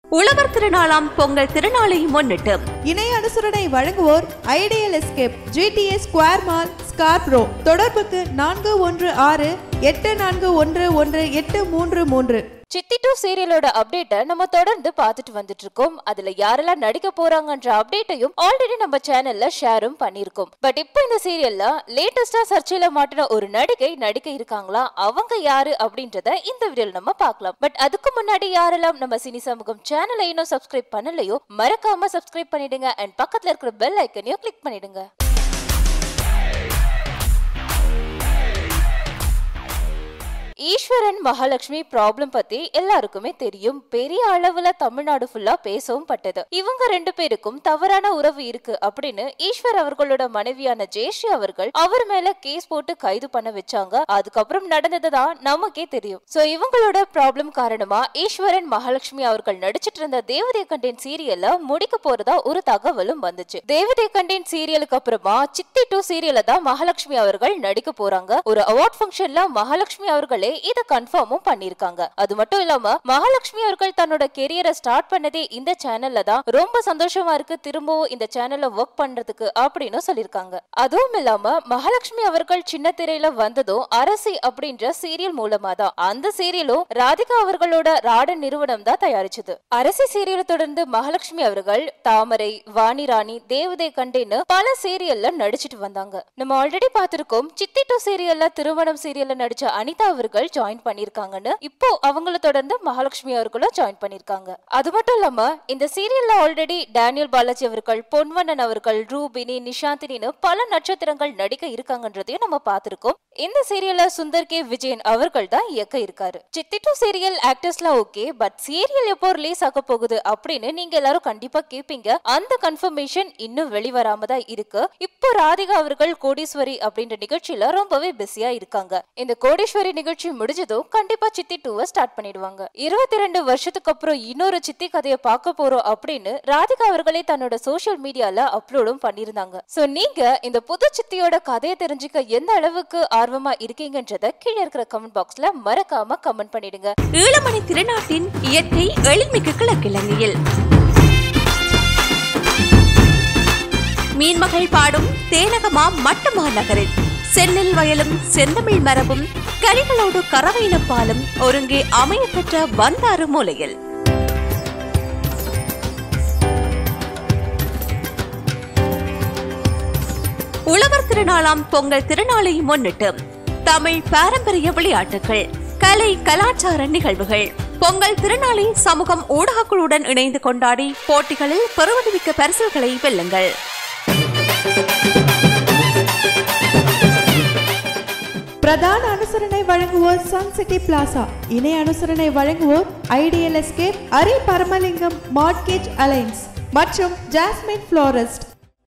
உழவர் திருநாளாம் பொங்கல் திருநாளை முன்னிட்டு இணைய அனுசரணை வழங்குவோர் Ideal Escape GTS Square Mall Scarborough தொடர்புக்கு நான்கு ஒன்று ஆறு எட்டு நான்கு ஒன்று ஒன்று எட்டு மூன்று மூன்று சித்தி டூ சீரியலோட அப்டேட்டை நம்ம தொடர்ந்து பார்த்துட்டு வந்துட்டு இருக்கோம் அதுல யாரெல்லாம் நடிக்க போறாங்கன்ற அப்டேட்டையும் ஆல்ரெடி நம்ம சேனல்ல ஷேரும் பண்ணிருக்கோம் பட் இப்போ இந்த சீரியல்ல லேட்டஸ்டா சர்ச்சையில மாட்டின ஒரு நடிகை நடிக்க இருக்காங்களா அவங்க யாரு அப்படின்றத இந்த வீடியோல நம்ம பார்க்கலாம் பட் அதுக்கு முன்னாடி யாரெல்லாம் நம்ம சினி சமூகம் சேனலை இன்னும் சப்ஸ்கிரைப் பண்ணலையோ மறக்காம சப்ஸ்கிரைப் பண்ணிடுங்க அண்ட் பக்கத்துல இருக்கிற பெல் ஐக்கனையும் கிளிக் பண்ணிடுங்க ஈஸ்வரன் மகாலட்சுமி ப்ராப்ளம் பத்தி எல்லாருக்குமே தெரியும் பெரிய அளவுல தமிழ்நாடு ஃபுல்லா பேசவும் பட்டது இவங்க ரெண்டு பேருக்கும் தவறான உறவு இருக்கு அப்படின்னு ஈஸ்வர் அவர்களோட மனைவியான ஜெயஸ்ரீ அவர்கள் அவர் மேல கேஸ் போட்டு கைது பண்ண வச்சாங்க அதுக்கப்புறம் நடந்ததுதான் நமக்கே தெரியும் சோ இவங்களோட ப்ராப்ளம் காரணமா ஈஸ்வரன் மகாலட்சுமி அவர்கள் நடிச்சிட்டு இருந்த தேவதே கண்டேன் சீரியல்ல முடிக்க போறதா ஒரு தகவலும் வந்துச்சு தேவதே கண்டேன் சீரியலுக்கு அப்புறமா சித்தி டூ சீரியல்ல தான் மகாலட்சுமி அவர்கள் நடிக்க போறாங்க ஒரு அவார்ட் ஃபங்க்ஷன்ல மகாலட்சுமி அவர்களே இத கன்ஃபார்மும் பண்ணிருக்காங்க அது மட்டும் இல்லாம மகாலட்சுமி அவர்கள் தன்னோட கெரியரை ஸ்டார்ட் பண்ணதே இந்த சேனல்ல தான் ரொம்ப சந்தோஷமா இருக்கு திரும்பவும் இந்த சேனல்ல ஒர்க் பண்றதுக்கு அப்படின்னு சொல்லிருக்காங்க அதுவும் இல்லாம மகாலட்சுமி அவர்கள் சின்ன திரையில வந்ததும் அரசி அப்படின்ற சீரியல் மூலமா தான் அந்த சீரியலும் ராதிகா அவர்களோட ராடன் நிறுவனம் தான் தயாரிச்சது அரசி சீரியலை தொடர்ந்து மகாலட்சுமி அவர்கள் தாமரை வாணி ராணி தேவதை கண்டேன்னு பல சீரியல்ல நடிச்சிட்டு வந்தாங்க நம்ம ஆல்ரெடி பார்த்திருக்கோம் சித்தி டூ சீரியல்ல திருமணம் சீரியல்ல நடிச்ச அனிதா அவர்கள் ஜாயின் பண்ணிருக்காங்கன்னு இப்போ அவங்கள தொடர்ந்து மகாலட்சுமி அவர்களும் ஜாயின் பண்ணிருக்காங்க அது மட்டும் இல்லாம இந்த சீரியல்ல ஆல்ரெடி டேனியல் பாலாஜி அவர்கள் பொன்வண்ணன் அவர்கள் ரூபினி நிஷாந்தினின்னு பல நட்சத்திரங்கள் நடிக்க இருக்காங்கன்றதையும் நம்ம பார்த்திருக்கோம் இந்த சீரியல்ல சுந்தர் கே விஜயன் அவர்கள் தான் இயக்க இருக்காரு சித்தி டூ சீரியல் ஆக்டர்ஸ்லாம் ஓகே பட் சீரியல் எப்போ ரிலீஸ் ஆக போகுது அப்படின்னு நீங்க எல்லாரும் கண்டிப்பா கேட்பீங்க அந்த கன்ஃபர்மேஷன் இன்னும் வெளிவராம தான் இருக்கு இப்போ ராதிகா அவர்கள் கோடீஸ்வரி அப்படின்ற நிகழ்ச்சியில ரொம்பவே பிஸியா இருக்காங்க இந்த கோடீஸ்வரி நிகழ்ச்சி முடிஞ்சதும் கண்டிப்பா சித்தி டூவை ஸ்டார்ட் பண்ணிடுவாங்க இருபத்தி ரெண்டு வருஷத்துக்கு அப்புறம் இன்னொரு சித்தி கதையை பார்க்க போறோம் அப்படின்னு ராதிகா அவர்களே தன்னோட சோஷியல் மீடியால அப்லோடும் பண்ணிருந்தாங்க சோ நீங்க இந்த புது சித்தியோட கதையை தெரிஞ்சுக்க எந்த அளவுக்கு ஆர்வமா இருக்கீங்கன்றத கீழே இருக்கிற கமெண்ட் பாக்ஸ்ல மறக்காம கமெண்ட் பண்ணிடுங்க ஈழமணி திருநாட்டின் இயற்கை எழில்மிகு கிழக்கிழங்கையில் மீன்மகள் பாடும் தேனகமா மட்டமா நகரில் செந்நெல் வயலும் செந்தமிழ் மரபும் கரிகளோடு கறவையின பாலும் ஒருங்கே அமையப்பெற்ற வந்தாறு மூலையில் உழவர் திருநாளாம் பொங்கல் திருநாளை முன்னிட்டு தமிழ் பாரம்பரிய விளையாட்டுகள் கலை கலாச்சார நிகழ்வுகள் பொங்கல் திருநாளை சமூகம் ஊடகங்களுடன் இணைந்து கொண்டாடி போட்டிகளில் பெருவடிமிக்க பரிசுகளை வெல்லுங்கள் பிரதான அனுசரணை வழங்குவோர் சன் சிட்டி பிளாசா இணைய அனுசரணை வழங்குவோர் Ideal Escape Hari Paramalingam Mortgage Alliance மற்றும் ஜாஸ்மின் ஃப்ளோரஸ்ட்